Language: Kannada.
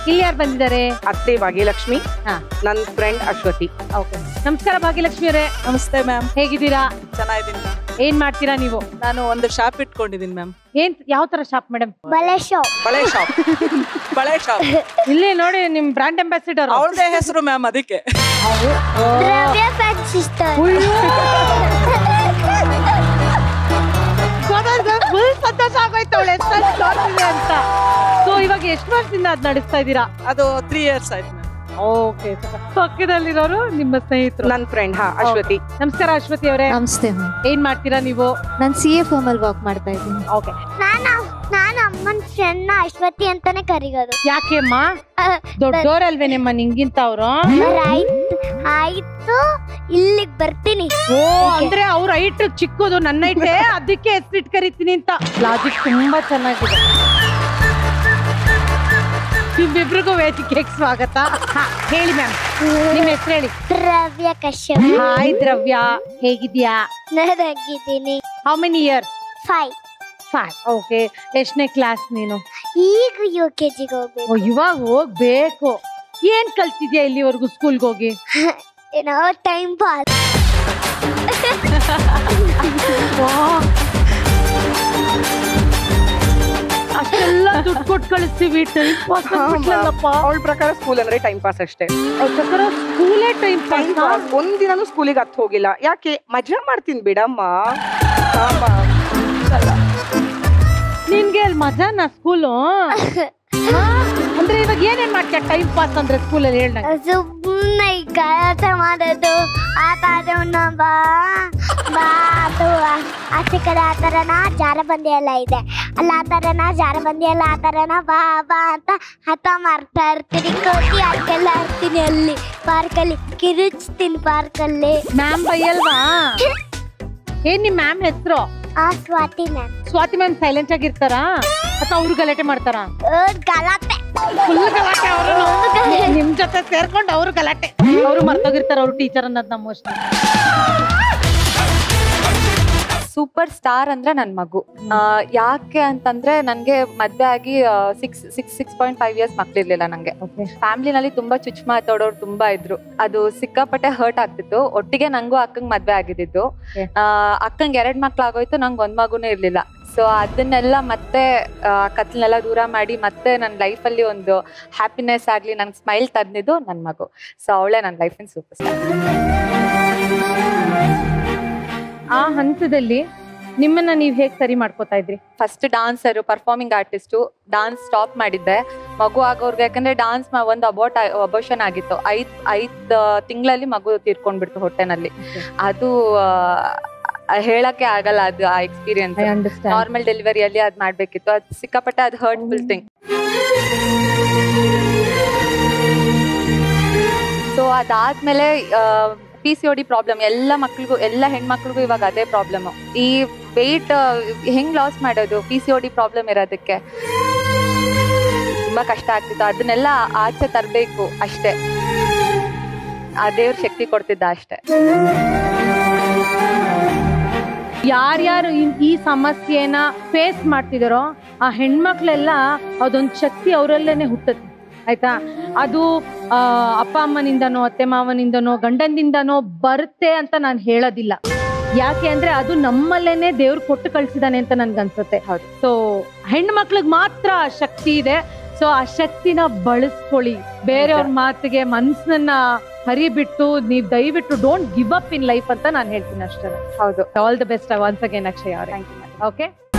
ಇಲ್ಲಿ ಯಾರು ಬಂದಿದ್ದಾರೆ ಅತ್ತೆ ಭಾಗ್ಯಲಕ್ಷ್ಮಿ ಹಾ. ನನ್ನ ಫ್ರೆಂಡ್ ಅಶ್ವತಿ ಓಕೆ ನಮಸ್ಕಾರ ಭಾಗ್ಯಲಕ್ಷ್ಮಿ ಅವರೇ ನಮಸ್ತೆ ಮ್ಯಾಮ್ ಹೇಗಿದ್ದೀರಾ ಚೆನ್ನಾಗಿದ್ದೀನಿ ಮ್ಯಾಮ್ ಏನ್ ಮಾಡ್ತೀರಾ ನೀವು ನಾನು ಒಂದು ಶಾಪ್ ಇಟ್ಕೊಂಡಿದ್ದೀನಿ ಮ್ಯಾಮ್ ಏನ್ ಯಾವ ತರ ಶಾಪ್ ಮೇಡಮ್ ಬಳೆ ಶಾಪ್ ಬಳೆ ಶಾಪ್ ಬಳೆ ಶಾಪ್ ಇಲ್ಲಿ ನೋಡಿ ನಿಮ್ ಬ್ರಾಂಡ್ ಅಂಬಾಸಿಡರ್ ಅವಳದೇ ಹೆಸರು ಮ್ಯಾಮ್ ಅದಕ್ಕೆ ದ್ರವ್ಯ ಫ್ಯಾನ್ಸಿ ಸ್ಟೋರ್ ಫುಲ್ ಸಂತೋಷ ಆಗೋಯ್ತು ಅವಳು ಎಷ್ಟು ಅಂತ ಸೊ ಇವಾಗ ಎಷ್ಟು ವರ್ಷದಿಂದ ಅದ್ ನಡೆಸ್ತಾ ಇದ್ದೀರಾ ಅದು ತ್ರೀ ಇಯರ್ಸ್ ಆಯ್ತು ಮ್ಯಾಮ್ ಓಕೆ ಪಕ್ಕದಲ್ಲಿರೋರು ನಿಮ್ಮ ಸ್ನೇಹಿತರು ನನ್ನ ಫ್ರೆಂಡ್ ಹಾ ಅಶ್ವತಿ ನಮಸ್ಕಾರ ಅಶ್ವತಿ ಅವರೇ ನಮಸ್ತೆ ಮ್ಯಾಮ್ ಏನ್ ಮಾಡ್ತೀರಾ ನೀವು ನಾನು ಸಿ ಎ ಫಾರ್ಮಲ್ ವರ್ಕ್ ಮಾಡ್ತಾ ಇದ್ದೀನಿ ಓಕೆ ನಾನು ನಾನು ಅಮ್ಮನ ಫ್ರೆಂಡ್ ನ ಅಶ್ವತಿ ಅಂತಾನೆ ಕರಿಯೋದು ಯಾಕೆ ಅಮ್ಮ ದೊಡ್ಡೋರಲ್ವೇನೆಮ್ಮ ನಿಂಗಿಂತ ಅವ್ರು ಆಯ್ತು ಆಯ್ತು ಇಲ್ಲಿಗೆ ಬರ್ತೀನಿ ಓ ಅಂದ್ರೆ ಅವ್ರ ಹೈಟ್ ಚಿಕ್ಕದು ನನ್ನ ಹೈಟೇ ಅದಕ್ಕೆ ಹೆಸರಿಟ್ ಕರಿತೀನಿ ಅಂತ ಲಾಜಿಕ್ ತುಂಬಾ ಚೆನ್ನಾಗಿದೆ ನಿಮ್ಮಿಬ್ರಿಗೂ ವೇದಿಕೆಗೆ ಸ್ವಾಗತ ಹಾ, ಹೇಳಿ ಮ್ಯಾಮ್ ನಿಮ್ ಹೆಸರು ಹೇಳಿ ದ್ರವ್ಯ ಕಶ್ಯಪ್ ಹಾಯ್ ದ್ರವ್ಯ ಹೇಗಿದ್ಯಾ ನಾನಾಗಿದ್ದೀನಿ how many year five five okay ಎಷ್ಟನೇ ಕ್ಲಾಸ್ ನೀನು ಈಗ ಯು ಕೆ ಜಿಗೆ ಓ ಹೋಗ್ಬೇಕು ಇವಾಗ ಹೋಗ್ಬೇಕು ಏನ್ ಕಲ್ತಿದ್ಯಾ ಇಲ್ಲಿವರೆಗೂ ಸ್ಕೂಲ್ಗೆ ಹೋಗಿ ಏನೋ ಟೈಮ್ ಪಾಸ್ ಅಷ್ಟೆಲ್ಲ ದುಡ್ಡು ಕೊಟ್ಟು ಕಳಿಸ್ತೀವಿ ಟೈಮ್ ಪಾಸ್ ಅವಳ ಪ್ರಕಾರ ಸ್ಕೂಲ್ ಅಂದ್ರೆ ಟೈಮ್ ಪಾಸ್ ಅಷ್ಟೇ ಸ್ಕೂಲೇ ಟೈಮ್ ಟೈಮ್ ಪಾಸ್ ಪಾಸ್ ಒಂದಿನಾನು ಸ್ಕೂಲಿಗೆ ಹತ್ತು ಹೋಗಿಲ್ಲ ಯಾಕೆ ಮಜಾ ಮಾಡ್ತೀನಿ ಬಿಡಮ್ಮ ಆಮ. ನಿನ್ಗೆ ಅಲ್ಲಿ ಮಜಾನ ಸ್ಕೂಲು ಅಂದ್ರೆ ಇವಾಗ ಏನೇನ್ ಮಾಡ್ತೀಯ ಟೈಮ್ ಪಾಸ್ ಅಂದ್ರೆ ಸ್ಕೂಲಲ್ಲಿ ಹೇಳ ಸುಮ್ಮನೆ ಗಲಾಟೆ ಮಾಡೋದು ಆಟ ಆಡೋಣ ಬಾ ಬಾ ಅದು ಆ- ಆಚೆ ಕಡೆ ಆ ಥರನ ಜಾರಬಂದಿ ಎಲ್ಲ ಇದೆ ಅಲ್ಲ ಆ ಥರನ ಜಾರಬಂದಿ ಎಲ್ಲ ಆ ಥರನ ಬಾ ಬಾ ಅಂತ ಹಠ ಮಾಡ್ತಾ ಇರ್ತೀನಿ ಕೋತಿ ಆಡ್ಕೆಲ್ಲ ಆಡ್ತೀನಿ ಅಲ್ಲಿ ಪಾರ್ಕಲ್ಲಿ ಕಿರುಚ್ತೀನಿ ಪಾರ್ಕಲ್ಲಿ ಮ್ಯಾಮ್ ಬೈಯಲ್ವಾ ಏನ್ ನಿಮ್ ಮ್ಯಾಮ್ ಹೆಸರು ಆ Swathi ma'am Swathi ma'am silent ಆಗಿರ್ತಾರಾ ಅಥವಾ ಅವ್ರು ಗಲಾಟೆ ಮಾಡ್ತಾರಾ ಗಲಾಟೆ ಫುಲ್ ಗಲಾಟೆ ಅವರು ನಿಮ್ ಜೊತೆ ಸೇರ್ಕೊಂಡು ಅವ್ರು ಗಲಾಟೆ ಅವ್ರು ಮರ್ತೋಗಿರ್ತಾರ ಅವ್ರು ಟೀಚರ್ ಅನ್ನೋದ್ ನಮ್ಮ ಮೋಸ್ಟ್ಲಿ ಸೂಪರ್ ಸ್ಟಾರ್ ಅಂದ್ರೆ ನನ್ನ ಮಗು ಆ, ಯಾಕೆ ಅಂತಂದ್ರೆ ನನಗೆ ಮದ್ವೆ ಆಗಿ six six six point five years ಮಕ್ಳಿರ್ಲಿಲ್ಲ ನಂಗೆ ಫ್ಯಾಮಿಲಿನಲ್ಲಿ ತುಂಬಾ ಚುಚ್ಚು ಮಾತಾಡೋರು ತುಂಬಾ ಇದ್ರು ಅದು ಸಿಕ್ಕಾಪಟ್ಟೆ ಹರ್ಟ್ ಆಗ್ತಿತ್ತು ಒಟ್ಟಿಗೆ ನಂಗೂ ಅಕ್ಕಂಗ್ ಮದ್ವೆ ಆಗಿದ್ದಿದ್ದು Okay. ಆ, ಅಕ್ಕಂಗ್ ಎರಡ್ ಮಕ್ಳು ಆಗೋಯ್ತು ನಂಗೆ ಒಂದ್ ಮಗುನೇ ಇರ್ಲಿಲ್ಲ ಸೊ ಅದನ್ನೆಲ್ಲ ಮತ್ತೆ ಕತ್ಲನ್ನೆಲ್ಲ ದೂರ ಮಾಡಿ ಮತ್ತೆ ನನ್ನ ಲೈಫಲ್ಲಿ ಒಂದು ಹ್ಯಾಪಿನೆಸ್ ಆಗ್ಲಿ ನಂಗೆ ಸ್ಮೈಲ್ ತಂದಿದ್ದು ನನ್ನ ಮಗು ಸೊ ಅವಳೇ ನನ್ನ ಲೈಫಿನ ಸೂಪರ್ ಸ್ಟಾರ್ ಆ ಹಂತದಲ್ಲಿ ನಿಮ್ಮನ್ನ ನೀವ್ ಹೇಗ್ ಸರಿ ಮಾಡ್ಕೋತಾ ಇದ್ರಿ first dancer performing artist dance stop ಮಾಡಿದ್ದೆ ಮಗು ಆಗೋರ್ಗೆ ಯಾಕಂದ್ರೆ ಡಾನ್ಸ್ ಒಂದು ಅಬೋಟ್ ಅಬೋಷನ್ ಆಗಿತ್ತು ಐದ್ ಐದ್ ತಿಂಗಳಲ್ಲಿ ಮಗು ತೀರ್ಕೊಂಡ್ಬಿಡ್ತು ಹೊಟ್ಟೆನಲ್ಲಿ ಅದು ಆ, ಹೇಳಕ್ಕೆ ಆಗಲ್ಲ ಅದು ಆ ಎಕ್ಸ್ಪೀರಿಯನ್ಸ್ ಐ ಅಂಡರ್ಸ್ಟ್ಯಾಂಡ್ ನಾರ್ಮಲ್ ಡೆಲಿವರಿಯಲ್ಲಿ ಅದ್ ಮಾಡ್ಬೇಕಿತ್ತು ಅದು ಸಿಕ್ಕಾಪಟ್ಟೆ ಅದು ಹರ್ಟ್ಫುಲ್ ಥಿಂಗ್ ಸೊ ಅದಾದ್ಮೇಲೆ ಪಿ ಸಿ ಡಿ ಪ್ರಾಬ್ಲಮ್ ಎಲ್ಲ ಮಕ್ಳಿಗೂ ಎಲ್ಲ ಹೆಣ್ಮಕ್ಳಿಗೂ ಇವಾಗ ಅದೇ ಪ್ರಾಬ್ಲಮ್ ಈ ವೆಯ್ಟ್ ಹೆಂಗ್ ಲಾಸ್ ಮಾಡೋದು ಪಿ ಸಿ ಡಿ ಪ್ರಾಬ್ಲಮ್ ಇರೋದಕ್ಕೆ ತುಂಬಾ ಕಷ್ಟ ಆಗ್ತಿತ್ತು ಅದನ್ನೆಲ್ಲ ಆಚೆ ತರಬೇಕು ಅಷ್ಟೇ ಆ ದೇವ್ರ ಶಕ್ತಿ ಕೊಡ್ತಿದ್ದ ಅಷ್ಟೇ ಯಾರ್ಯಾರು ಈ- ಈ ಸಮಸ್ಯೆನ ಫೇಸ್ ಮಾಡ್ತಿದಾರೋ ಆ ಹೆಣ್ಮಕ್ಳೆಲ್ಲ ಅದೊಂದ್ ಶಕ್ತಿ ಅವರಲ್ಲೇನೆ ಹುಟ್ಟುತ್ತೆ ಆಯ್ತಾ ಅದು ಆ, ಅಪ್ಪ ಅಮ್ಮನಿಂದನೋ ಅತ್ತೆ ಮಾವನಿಂದನೋ ಗಂಡನಿಂದನೋ ಬರುತ್ತೆ ಅಂತ ನಾನು ಹೇಳೋದಿಲ್ಲ ಯಾಕೆ ಅಂದ್ರೆ ಅದು ನಮ್ಮಲ್ಲೇನೆ ದೇವ್ರು ಕೊಟ್ಟು ಕಳ್ಸಿದಾನೆ ಅಂತ ನನ್ಗನ್ಸುತ್ತೆ ಹೌದು. ಸೊ ಹೆಣ್ಮಕ್ಳಿಗೆ ಮಾತ್ರ ಆ ಶಕ್ತಿ ಇದೆ ಸೊ ಆ ಶಕ್ತಿನ ಬಳಸ್ಕೊಳ್ಳಿ ಬೇರೆಯವ್ರ ಮಾತಿಗೆ ಮನ್ಸನ್ನ ಹರಿಬಿಟ್ಟು ನೀವ್ ದಯವಿಟ್ಟು don't give up in life ಅಂತ ನಾನು ಹೇಳ್ತೀನಿ ಅಷ್ಟೇ ಹೌದು all the best once again Akshay ಅವರೇ ಓಕೆ